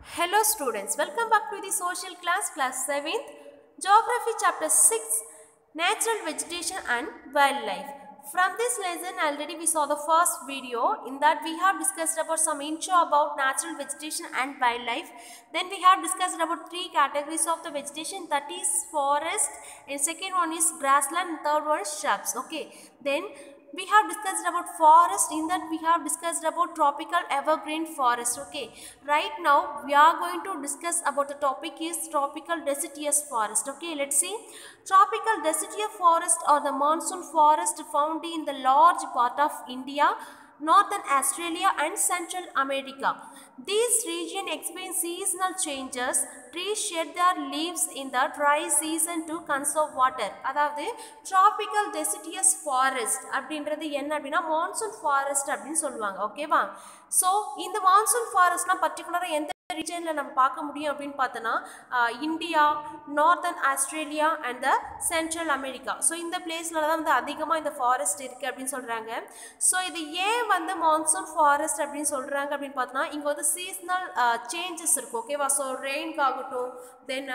Hello students, welcome back to the social class, class 7th, Geography chapter 6, Natural Vegetation and Wildlife. From this lesson already we saw the first video in that we have discussed about some intro about natural vegetation and wildlife. Then we have discussed about three categories of the vegetation that is forest and second one is grassland and third one is shrubs. Okay. Then we have discussed about forest in that we have discussed about tropical evergreen forest okay right now we are going to discuss about the topic is tropical deciduous forest okay let's see tropical deciduous forest or the monsoon forest found in the large part of india northern australia and central america these region experience seasonal changes trees shed their leaves in the dry season to conserve water அதாவது tropical deciduous forest அப்படின்றது என்ன அப்படின்னா monsoon forest அப்படின்னு சொல்லுவாங்க ஓகேவா so இந்த monsoon ஃபாரஸ்ட்லாம் பர்டிகுலராக எந்த ரீஜனில் நம்ம பார்க்க முடியும் அப்படின்னு பார்த்தோன்னா India northern Australia and the central America so இந்த பிளேஸில் தான் வந்து அதிகமாக இந்த ஃபாரஸ்ட் இருக்குது அப்படின்னு சொல்கிறாங்க ஸோ இது ஏன் வந்து மான்சூன் ஃபாரஸ்ட் அப்படின்னு சொல்கிறாங்க அப்படின்னு பார்த்தோன்னா இங்கே வந்து சீஸ்னல் சேஞ்சஸ் இருக்கும் ஓகேவா ஸோ ரெயின்காகட்டும் தென்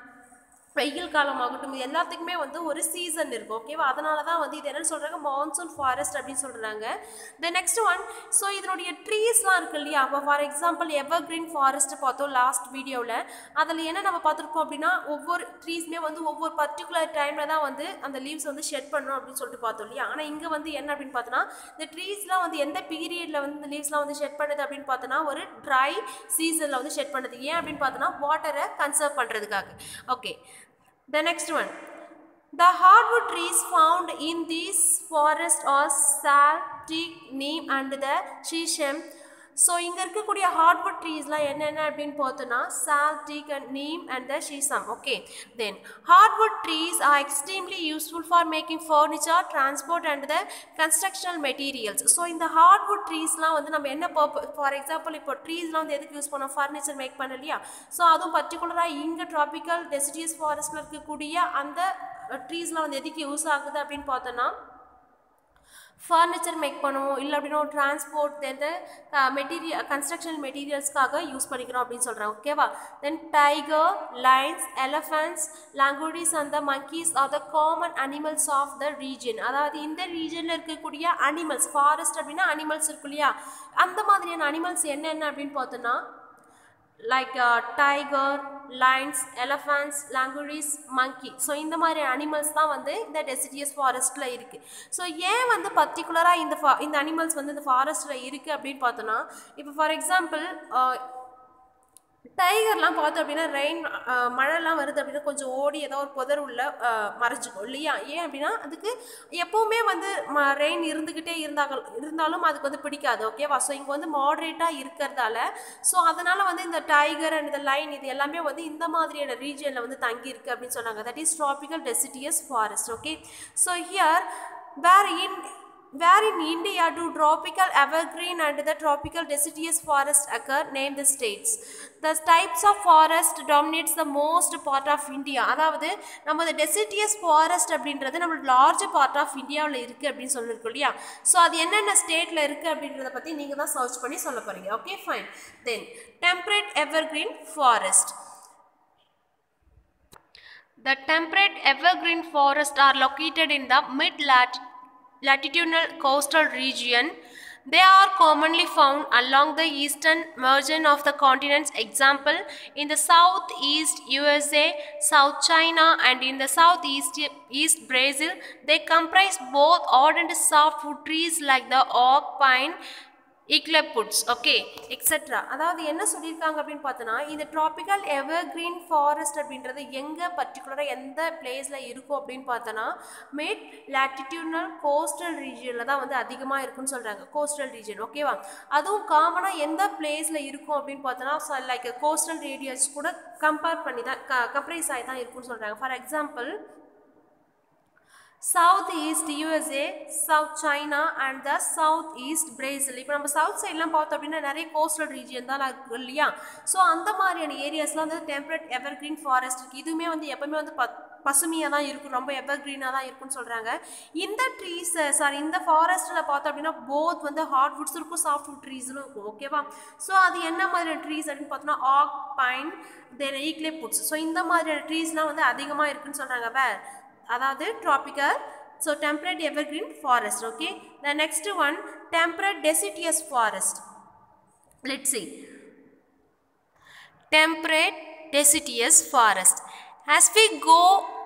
வெயில் காலமாகட்டும் இது எல்லாத்துக்குமே வந்து ஒரு சீசன் இருக்கும் ஓகேவா அதனால தான் வந்து இது என்னன்னு சொல்கிறாங்க மான்சூன் ஃபாரஸ்ட் அப்படின்னு சொல்கிறாங்க த நெக்ஸ்ட் ஒன் ஸோ இதனுடைய ட்ரீஸ்லாம் இருக்கு இல்லையா அப்போ for example ever green forest பார்த்தோம் லாஸ்ட் வீடியோவில் அதில் என்ன நம்ம பார்த்துருப்போம் அப்படின்னா ஒவ்வொரு ட்ரீஸ்மே வந்து ஒவ்வொரு பர்டிகுலர் டைமில் தான் வந்து அந்த லீவ்ஸ் வந்து ஷெட் பண்ணணும் அப்படின்னு சொல்லிட்டு பார்த்தோம் இல்லையா ஆனால் இங்கே வந்து என்ன அப்படின்னு பார்த்தோன்னா இந்த ட்ரீஸ்லாம் வந்து எந்த பீரியடில் வந்து இந்த லீவ்ஸ்லாம் வந்து ஷெட் பண்ணுது அப்படின்னு பார்த்தோன்னா ஒரு ட்ரை சீசனில் வந்து ஷெட் பண்ணுது ஏன் அப்படின்னு பார்த்தோன்னா வாட்டரை கன்சர்வ் பண்ணுறதுக்காக okay The next one. The hardwood trees found in this forest are sal, teak, neem and the shisham. So இங்கே இருக்கக்கூடிய ஹார்ட்வுட் ட்ரீஸ்லாம் என்னென்ன அப்படின்னு பார்த்தோன்னா sal teak and neem and the shisham okay then hardwood trees are extremely useful for making furniture transport and the constructional materials so இந்த hardwood ட்ரீஸ்லாம் வந்து நம்ம என்ன பர்ப ஃபார் எக்ஸாம்பிள் இப்போ ட்ரீஸ்லாம் வந்து எதுக்கு யூஸ் பண்ணோம் ஃபர்னிச்சர் மேக் பண்ண இல்லையா ஸோ அதுவும் பர்டிகுலராக இங்கே ட்ராபிக்கல் டெசிடியஸ் ஃபாரஸ்ட்டில் இருக்கக்கூடிய அந்த ட்ரீஸ்லாம் வந்து எதுக்கு யூஸ் ஆகுது அப்படின்னு பார்த்தோன்னா ஃபர்னிச்சர் மேக் பண்ணுவோம் இல்லை அப்படின்னா டிரான்ஸ்போர்ட் தென் மெட்டீரியல் கன்ஸ்ட்ரக்ஷன் மெட்டீரியல்ஸ்க்காக யூஸ் பண்ணிக்கிறோம் அப்படின்னு சொல்கிறாங்க ஓகேவா then tiger lions elephants langurs and the monkeys are the common animals of the region அதாவது இந்த ரீஜனில் இருக்கக்கூடிய அனிமல்ஸ் ஃபாரஸ்ட் அப்படின்னா அனிமல்ஸ் இருக்கு இல்லையா அந்த மாதிரியான அனிமல்ஸ் என்னென்ன அப்படின்னு பார்த்தோன்னா like tiger lions elephants langurs monkey so இந்த மாதிரி அனிமல்ஸ் தான் வந்து இந்த டெசிடியஸ் ஃபாரஸ்ட்டில் இருக்குது ஸோ ஏன் வந்து பர்டிகுலராக இந்த ஃபா இந்த அனிமல்ஸ் வந்து இந்த ஃபாரஸ்ட்டில் இருக்குது அப்படின்னு பார்த்தோன்னா இப்போ ஃபார் எக்ஸாம்பிள் டைகர்லாம் பார்த்தோம் அப்படின்னா ரெயின் மழைலாம் வருது அப்படின்னா கொஞ்சம் ஓடி ஏதோ ஒரு புதர் உள்ள மறைச்சிக்கும் இல்லையா ஏன் அப்படின்னா அதுக்கு எப்போவுமே வந்து ம ரெயின் இருந்துக்கிட்டே இருந்தாங்க இருந்தாலும் அதுக்கு வந்து பிடிக்காது ஓகேவா ஸோ இங்கே வந்து மாட்ரேட்டாக இருக்கிறதால ஸோ அதனால் வந்து இந்த டைகர் அண்ட் இந்த லைன் இது எல்லாமே வந்து இந்த மாதிரியான ரீஜனில் வந்து தங்கியிருக்கு அப்படின்னு சொன்னாங்க that is tropical deciduous forest okay so here where in where in India do tropical evergreen and the tropical deciduous forest occur? Name the states. The types of forest dominates the most part of India. அதாவது நம்ம இந்த deciduous forest அப்படின்றது நம்மளோட large part of இந்தியாவில் இருக்குது அப்படின்னு சொல்லியிருக்கோம் இல்லையா ஸோ அது என்னென்ன ஸ்டேட்டில் இருக்குது அப்படின்றத பற்றி நீங்கள் தான் சர்ச் பண்ணி சொல்ல போகிறீங்க okay fine then temperate evergreen forest The temperate evergreen forests are located in the mid-latitude latitudinal coastal region. They are commonly found along the eastern margin of the continents. Example, in the southeast USA, South China, and in the southeast East Brazil, they comprise both hard and softwood trees like the oak, pine, eucalyptus okay etcetera அதாவது என்ன சொல்லியிருக்காங்க அப்படின்னு பார்த்தோன்னா இந்த tropical ever green forest அப்படின்றது எங்கே பர்டிகுலராக எந்த பிளேஸில் இருக்கும் அப்படின்னு பார்த்தோன்னா மிட் லாட்டிடியூட்னல் கோஸ்டல் ரீஜனில் தான் வந்து அதிகமாக இருக்குன்னு சொல்கிறாங்க கோஸ்டல் ரீஜன் ஓகேவா அதுவும் காமனாக எந்த பிளேஸில் இருக்கும் அப்படின்னு பார்த்தோன்னா லைக் கோஸ்டல் ரேடியஸ் கூட கம்பேர் பண்ணி தான் க கம்ப்ரைஸ் ஆகி தான் இருக்குன்னு சொல்கிறாங்க for example south east USA south China and the south east Brazil இப்போ நம்ம சவுத் சைட்லாம் பார்த்தோம் அப்படின்னா நிறைய கோஸ்டல் ரீஜியன் தான் இருக்கு இல்லையா ஸோ அந்த மாதிரியான ஏரியாஸ்லாம் வந்து டெம்பரேட் எவர் கிரீன் ஃபாரஸ்ட் இருக்குது இதுவுமே வந்து எப்பவுமே வந்து பத் பசுமையாக தான் இருக்கும் ரொம்ப எவர் க்ரீனாக தான் இருக்கும்னு சொல்கிறாங்க இந்த ட்ரீஸ் சாரி இந்த ஃபாரஸ்ட்டில் பார்த்தோம் அப்படின்னா போத் வந்து ஹார்ட் வுட்ஸ் இருக்கும் சாஃப்ட் வுட் ட்ரீஸ்னு இருக்கும் ஓகேவா ஸோ அது என்ன மாதிரியான ட்ரீஸ் அப்படின்னு பார்த்தோன்னா ஆக் பைன் தென் ஈக்லிப்வுட்ஸ் ஸோ இந்த மாதிரியான ட்ரீஸ்லாம் வந்து அதிகமாக இருக்குன்னு சொல்கிறாங்க வேர் அதாவது tropical so temperate evergreen forest okay the next one temperate deciduous forest let see temperate deciduous forest. As we go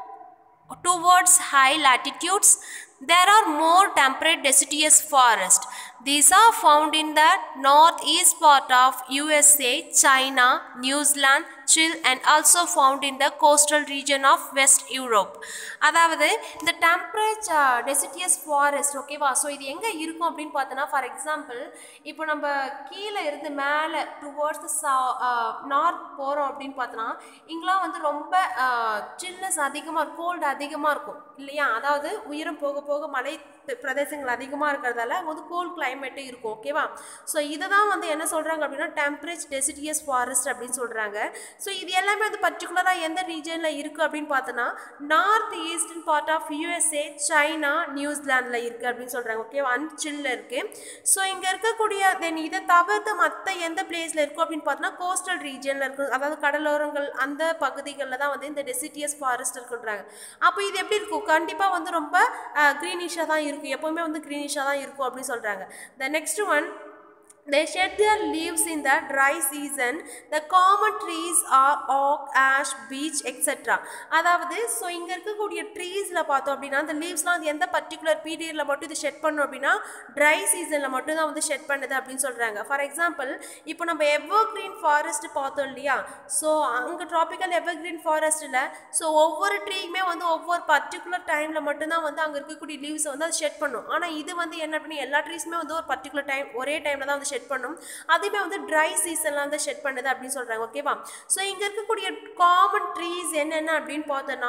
towards high latitudes, there are more temperate deciduous forest. These are found in the northeast part of USA, China, New Zealand, Chile and also found in the coastal region of West Europe. அதாவது இந்த temperature deciduous forest ஓகேவா so இது எங்கே இருக்கும் அப்படின்னு பார்த்தோன்னா for example இப்போ நம்ம கீழே இருந்து மேலே டுவோர்ட்ஸ் நார்த் போகிறோம் அப்படின்னு பார்த்தோன்னா இங்கெல்லாம் வந்து ரொம்ப சில்னஸ் அதிகமாக இருக்கும் கோல்டு அதிகமாக இருக்கும் இல்லையா அதாவது உயரம் போக போக மலை பி- பிரதேசங்கள் அதிகமாக இருக்கிறதால அங்க வந்து கோல்ட் கிளைமேட்டு இருக்கும் ஓகேவா ஸோ இதை தான் வந்து என்ன சொல்கிறாங்க அப்படின்னா டெம்பரேச் டெசிடியஸ் ஃபாரஸ்ட் அப்படின்னு சொல்கிறாங்க ஸோ இது எல்லாமே வந்து பர்டிகுலராக எந்த ரீஜனில் இருக்குது அப்படின்னு பார்த்தோன்னா north eastern part of USA China நியூசிலாண்டில் இருக்குது அப்படின்னு சொல்கிறாங்க ஓகேவா அன்சில்ல இருக்குது ஸோ இங்கே இருக்கக்கூடிய தென் இதை தவிர்த்து மற்ற எந்த பிளேஸில் இருக்கும் அப்படின்னு பார்த்தோன்னா கோஸ்டல் ரீஜனில் இருக்கும் அதாவது கடலோரங்கள் அந்த பகுதிகளில் தான் வந்து இந்த டெசிட்டியஸ் ஃபாரஸ்ட் இருக்குன்றாங்க அப்போ இது எப்படி இருக்கும் கண்டிப்பாக வந்து ரொம்ப க்ரீனிஷாக தான் இருக்கும் எப்போவுமே வந்து க்ரீனிஷாக தான் இருக்கும் அப்படின்னு சொல்கிறாங்க the next one They shed their leaves in the dry season. The common trees are oak, ash, beech, etc. அதாவது ஸோ இங்கே இருக்கக்கூடிய ட்ரீஸில் பார்த்தோம் அப்படின்னா அந்த லீவ்ஸ்லாம் வந்து எந்த பர்டிகுலர் பீரியடில் மட்டும் இது ஷெட் பண்ணும் அப்படின்னா ட்ரை சீசனில் மட்டும் தான் வந்து ஷெட் பண்ணுது அப்படின்னு சொல்கிறாங்க ஃபார் எக்ஸாம்பிள் இப்போ நம்ம எவர் கிரீன் ஃபாரஸ்ட் பார்த்தோம் இல்லையா ஸோ அங்கே ட்ராபிக்கல் எவர் கிரீன் ஃபாரஸ்ட்டில் ஸோ ஒவ்வொரு ட்ரீயுமே வந்து ஒவ்வொரு பர்டிகுலர் டைமில் மட்டும்தான் வந்து அங்கே இருக்கக்கூடிய லீவ்ஸை வந்து அது ஷெட் பண்ணும் ஆனால் இது வந்து என்ன பண்ணி எல்லா ட்ரீஸுமே வந்து ஒரு பர்டிகுலர் டைம் ஒரே டைமில் தான் வந்து ஷெட் பண்ணும் அதுவுமே வந்து ட்ரை சீசனில் வந்து ஷெட் பண்ணுது அப்படின்னு சொல்கிறாங்க ஓகேவா ஸோ இங்கே இருக்கக்கூடிய காமன் ட்ரீஸ் என்னென்ன அப்படின்னு பார்த்தோன்னா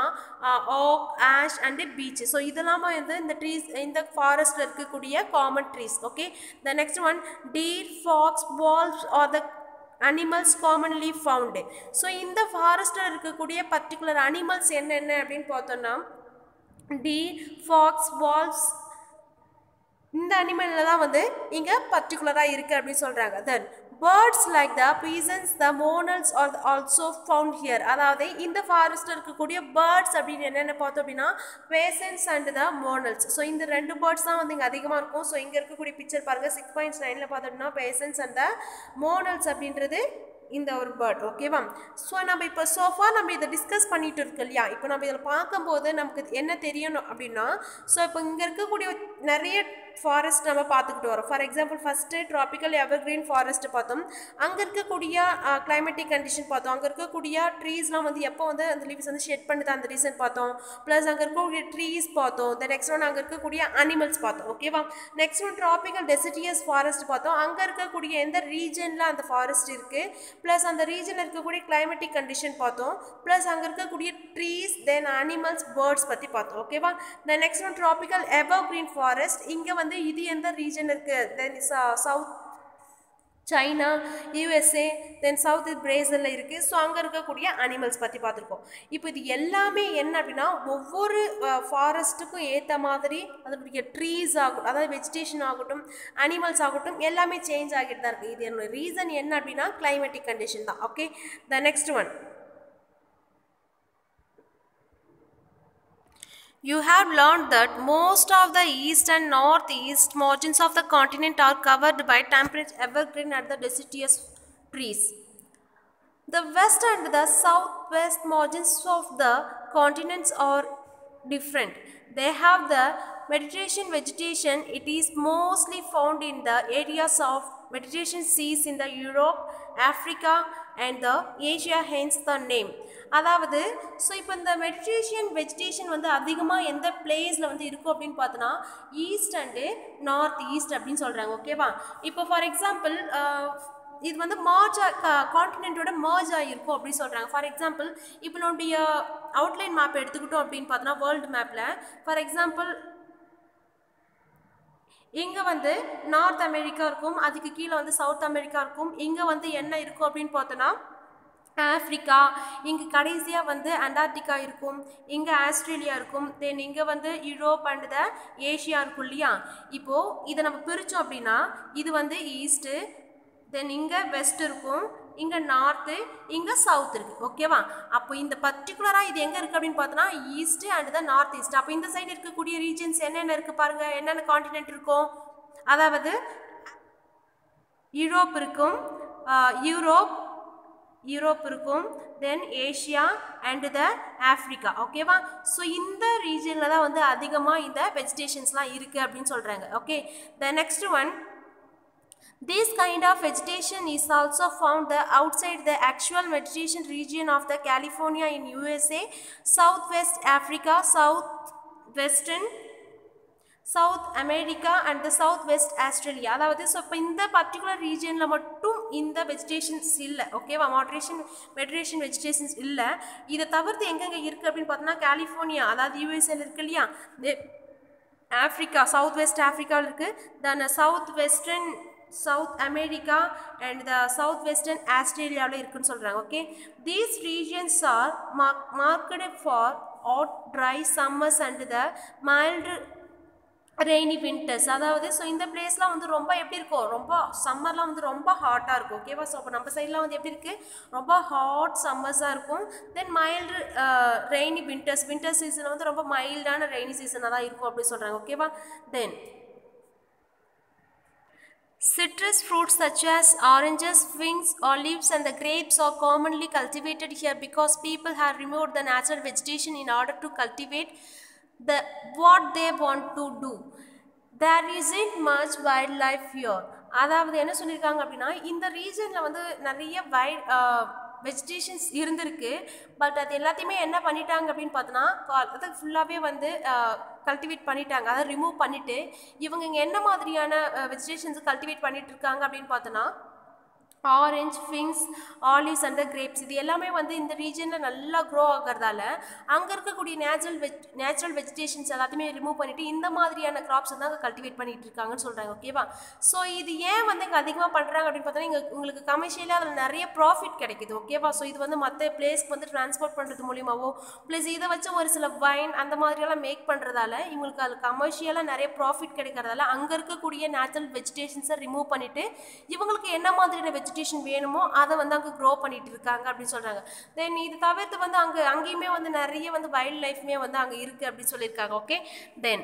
oak ash and beech so இதெல்லாமே வந்து இந்த ட்ரீஸ் இந்த ஃபாரஸ்ட்டில் இருக்கக்கூடிய common trees okay the next one deer fox owls are the animals commonly found so இந்த ஃபாரஸ்ட்டில் இருக்கக்கூடிய பர்டிகுலர் அனிமல்ஸ் என்னென்ன அப்படின்னு பார்த்தோன்னா டீர் ஃபாக்ஸ் வால்ஸ் இந்த அனிமலில் தான் வந்து இங்கே பர்டிகுலராக இருக்குது அப்படின்னு சொல்கிறாங்க then birds like the pheasants the monals are also found here அதாவது இந்த ஃபாரஸ்ட்டில் இருக்கக்கூடிய பேர்ட்ஸ் அப்படின்னு என்னென்ன பார்த்தோம் அப்படின்னா பேசன்ஸ் அண்ட் த மோனல்ஸ் ஸோ இந்த ரெண்டு பேர்ட்ஸ் தான் வந்து இங்கே அதிகமாக இருக்கும் ஸோ இங்கே இருக்கக்கூடிய பிக்சர் பாருங்கள் சிக்ஸ் பாயிண்ட் நைனில் பார்த்தோம்னா பேசன்ஸ் அண்ட் த மோனல்ஸ் அப்படின்றது இந்த ஒரு பேர்ட் ஓகேவா ஸோ நம்ம இப்போ சோஃபா நம்ம இதை டிஸ்கஸ் பண்ணிட்டு இருக்கோம் இல்லையா இப்போ நம்ம இதில் பார்க்கும்போது நமக்கு என்ன தெரியணும் அப்படின்னா ஸோ இப்போ இங்கே இருக்கக்கூடிய நிறைய ஃபாரஸ்ட் நம்ம பார்த்துக்கிட்டு வரோம் for example first tropical evergreen forest பார்த்தோம் அங்கே இருக்கக்கூடிய கிளைமேட்டிக் கண்டிஷன் பார்த்தோம் அங்கே இருக்கக்கூடிய ட்ரீஸ்லாம் வந்து எப்போ வந்து அந்த லீவ்ஸ் வந்து ஷெட் பண்ணுது அந்த ரீசன் பார்த்தோம் ப்ளஸ் அங்கே இருக்கக்கூடிய ட்ரீஸ் பார்த்தோம் த நெக்ஸ்ட் ஒன் அங்கே இருக்கக்கூடிய அனிமல்ஸ் பார்த்தோம் ஓகேவா next one tropical deciduous forest பார்த்தோம் அங்கே இருக்கக்கூடிய எந்த ரீஜனில் அந்த ஃபாரஸ்ட் இருக்குது ப்ளஸ் அந்த ரீஜனில் இருக்கக்கூடிய கிளைமேட்டிக் கண்டிஷன் பார்த்தோம் ப்ளஸ் அங்கே இருக்கக்கூடிய ட்ரீஸ் தென் அனிமல்ஸ் பேர்ட்ஸ் பற்றி பார்த்தோம் ஓகேவா the next one tropical ever green forest இங்கே வந்து இது எந்த ரீஜன் இருக்குது then south China USA then south பிரேசிலில் இருக்குது ஸோ அங்கே இருக்கக்கூடிய அனிமல்ஸ் பற்றி பார்த்துருக்கோம் இப்போ இது எல்லாமே என்ன அப்படின்னா ஒவ்வொரு ஃபாரஸ்ட்டுக்கும் ஏற்ற மாதிரி அதனுடைய ட்ரீஸ் ஆகட்டும் அதாவது வெஜிடேஷன் ஆகட்டும் அனிமல்ஸ் ஆகட்டும் எல்லாமே சேஞ்ச் ஆகிட்டு தான் இருக்குது இது என்னோட ரீசன் என்ன அப்படின்னா கிளைமேட்டிக் கண்டிஷன் தான் okay the next one You have learned that most of the east and northeast margins of the continent are covered by temperate evergreen and the deciduous trees. The west and the southwest margins of the continents are different. They have the Mediterranean vegetation. It is mostly found in the areas of Mediterranean seas in the Europe, Africa and the Asia, hence the name. அதாவது so இப்போ இந்த மெடிடேஷியன் vegetation வந்து அதிகமாக எந்த பிளேஸில் வந்து இருக்கும் அப்படின்னு பார்த்தோன்னா ஈஸ்ட் அண்டு நார்த் ஈஸ்ட் அப்படின்னு சொல்கிறாங்க ஓகேவா இப்போ ஃபார் எக்ஸாம்பிள் இது வந்து மர்ஜ் காண்டினென்ட்டோட மர்ஜ் ஆகிருக்கும் அப்படின்னு சொல்கிறாங்க ஃபார் எக்ஸாம்பிள் இப்போ நம்முடைய அவுட்லைன் மேப் எடுத்துக்கிட்டோம் அப்படின்னு பார்த்தோன்னா வேர்ல்டு மேப்பில் ஃபார் எக்ஸாம்பிள் இங்கே வந்து நார்த் அமெரிக்கா இருக்கும் அதுக்கு கீழே வந்து சவுத் அமெரிக்கா இருக்கும் இங்கே வந்து என்ன இருக்கும் அப்படின்னு பார்த்தோன்னா ஆஃப்ரிக்கா இங்கே கடைசியாக வந்து அண்டார்டிகா இருக்கும் இங்கே ஆஸ்திரேலியா இருக்கும் தென் இங்கே வந்து யூரோப் அண்ட் த ஏஷியா இருக்கும் இல்லையா இப்போது இதை நம்ம பிரித்தோம் அப்படின்னா இது வந்து ஈஸ்ட்டு தென் இங்கே வெஸ்ட் இருக்கும் இங்கே நார்த்து இங்கே சவுத் இருக்குது ஓகேவா அப்போ இந்த பர்டிகுலராக இது எங்கே இருக்குது அப்படின்னு பார்த்தோன்னா east and the north east அப்போ இந்த சைடு இருக்கக்கூடிய ரீஜன்ஸ் என்னென்ன இருக்குது பாருங்கள் என்னென்ன காண்டினென்ட் இருக்கும் அதாவது யூரோப் இருக்கும் யூரோப் யூரோப் இருக்கும் then Asia and the Africa ஓகேவா ஸோ இந்த ரீஜனில் தான் வந்து அதிகமாக இந்த வெஜிடேஷன்ஸ்லாம் இருக்குது அப்படின்னு சொல்கிறாங்க okay the next one This kind of vegetation is also found the outside the actual vegetation region of the California in USA, Southwest Africa, Southwestern south America and the south west Australia அதாவது so இப்போ இந்த particular ரீஜனில் மட்டும் இந்த vegetations இல்லை ஓகேவா moderation மெட்ரேஷன் vegetations இல்லை இதை தவிர்த்து எங்கெங்கே இருக்குது அப்படின்னு பார்த்தோன்னா கலிஃபோர்னியா அதாவது யூஎஸ்ஏல இருக்கு இல்லையா ஆஃப்ரிக்கா சவுத் வெஸ்ட் ஆஃப்ரிக்காவில் இருக்குது then south western south America and the south western ஆஸ்திரேலியாவில் இருக்குன்னு சொல்கிறாங்க okay these regions are mark marked for hot dry summers and the mild rainy winters அதாவது ஸோ இந்த பிளேஸ்லாம் வந்து ரொம்ப எப்படி இருக்கும் ரொம்ப சம்மர்லாம் வந்து ரொம்ப ஹாட்டாக இருக்கும் ஓகேவா ஸோ அப்போ நம்ம சைட்லாம் வந்து எப்படி இருக்குது ரொம்ப ஹாட் சம்மர்ஸாக இருக்கும் then mild rainy winters winter season வந்து ரொம்ப மைல்டான ரெய்னி சீசனாக தான் இருக்கும் அப்படின்னு சொல்கிறாங்க ஓகேவா தென் Citrus fruits such as oranges, figs, olives, and the grapes are commonly cultivated here because people have removed the natural vegetation in order to cultivate the what they want to do. There isn't much wildlife here. அதாவது என்ன சொல்லியிருக்காங்க அப்படின்னா இந்த ரீஜனில் வந்து நிறைய வை vegetations இருந்திருக்கு but அது எல்லாத்தையுமே என்ன பண்ணிட்டாங்க அப்படின்னு பார்த்தோன்னா அது ஃபுல்லாகவே வந்து கல்டிவேட் பண்ணிட்டாங்க அதை ரிமூவ் பண்ணிவிட்டு இவங்க இங்கே என்ன மாதிரியான வெஜிடேஷன்ஸ் கல்டிவேட் பண்ணிட்டு இருக்காங்க அப்படின்னு பார்த்தோன்னா orange figs olives and grapes இது எல்லாமே வந்து இந்த ரீஜனில் நல்லா க்ரோ ஆகிறதால அங்கே இருக்கக்கூடிய நேச்சுரல் வெஜ் நேச்சுரல் வெஜிடேஷன்ஸ் எல்லாத்தையுமே ரிமூவ் பண்ணிவிட்டு இந்த மாதிரியான கிராப்ஸ் வந்து அங்கே கல்டிவேட் பண்ணிட்டு இருக்காங்கன்னு சொல்கிறாங்க ஓகேவா ஸோ இது ஏன் வந்து இங்கே அதிகமாக பண்ணுறாங்க அப்படின்னு பார்த்தோன்னா இங்கே உங்களுக்கு கமர்ஷியலாக அதில் நிறைய ப்ராஃபிட் கிடைக்குது ஓகேவா ஸோ இது வந்து மற்ற பிளேஸ்க்கு வந்து ட்ரான்ஸ்போர்ட் பண்ணுறது மூலியமாவோ ப்ளஸ் இதை வச்சு ஒரு சில வைன் அந்த மாதிரியெல்லாம் மேக் பண்ணுறதால இவங்களுக்கு அதில் கமர்ஷியலாக நிறைய ப்ராஃபிட் கிடைக்கிறதால அங்கே இருக்கக்கூடிய நேச்சுரல் வெஜிடேஷன்ஸை ரிமூவ் பண்ணிவிட்டு இவங்களுக்கு என்ன மாதிரியான வெஜிடேஷன் வேணுமோ அதை வந்து அங்கே க்ரோ பண்ணிட்டு இருக்காங்க அப்படின்னு சொல்கிறாங்க தென் இது தவிர்த்து வந்து அங்கே அங்கேயுமே வந்து நிறைய வந்து வைல்ட் லைஃப்மே வந்து அங்கே இருக்குது அப்படின்னு சொல்லியிருக்காங்க okay then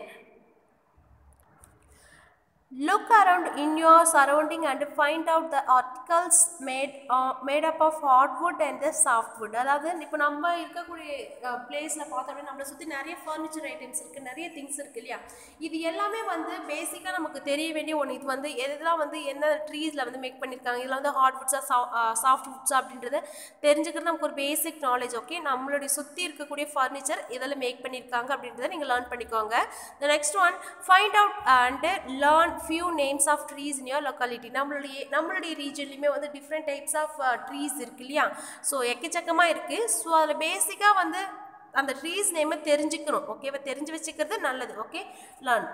Look around in your surrounding and find out the articles made uh, made up of hardwood and the softwood அதாவது இப்போ நம்ம இருக்கக்கூடிய பிளேஸில் பார்த்தோம் அப்படின்னா நம்மளை சுற்றி நிறைய ஃபர்னிச்சர் ஐட்டம்ஸ் இருக்குது நிறைய திங்ஸ் இருக்குது இல்லையா இது எல்லாமே வந்து பேசிக்காக நமக்கு தெரிய வேண்டிய ஒன்று இது வந்து எதெல்லாம் வந்து என்ன ட்ரீஸில் வந்து மேக் பண்ணியிருக்காங்க இதெல்லாம் வந்து ஹார்ட்வுட்ஸாக சாஃப்ட் வுட்ஸா அப்படின்றத தெரிஞ்சுக்கிறது நமக்கு ஒரு பேசிக் நாலேஜ் ஓகே நம்மளுடைய சுற்றி இருக்கக்கூடிய ஃபர்னிச்சர் இதெல்லாம் மேக் பண்ணியிருக்காங்க அப்படின்றத நீங்கள் லேர்ன் பண்ணிக்கோங்க the next one find out and learn few names of trees in your locality நம்மளுடைய நம்மளுடைய ரீஜன்லையுமே வந்து டிஃப்ரெண்ட் டைப்ஸ் ஆஃப் ட்ரீஸ் இருக்கு இல்லையா ஸோ எக்கச்சக்கமாக இருக்குது ஸோ அதில் பேசிக்காக வந்து அந்த ட்ரீஸ் நேமை தெரிஞ்சுக்கணும் ஓகேவா தெரிஞ்சு வச்சுக்கிறது நல்லது okay learn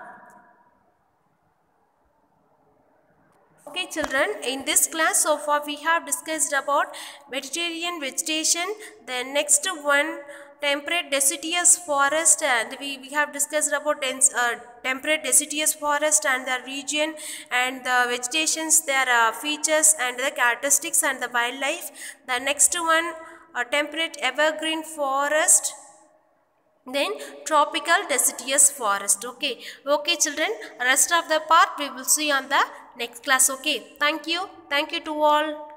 Okay children, in this class so far we have discussed about Mediterranean vegetation, the next one temperate deciduous forest and we, we have discussed about dense, uh, temperate deciduous forest and the region and the vegetations, their uh, features and the characteristics and the wildlife. The next one uh, temperate evergreen forest then tropical deciduous forest okay okay children rest of the part we will see on the next class okay thank you thank you to all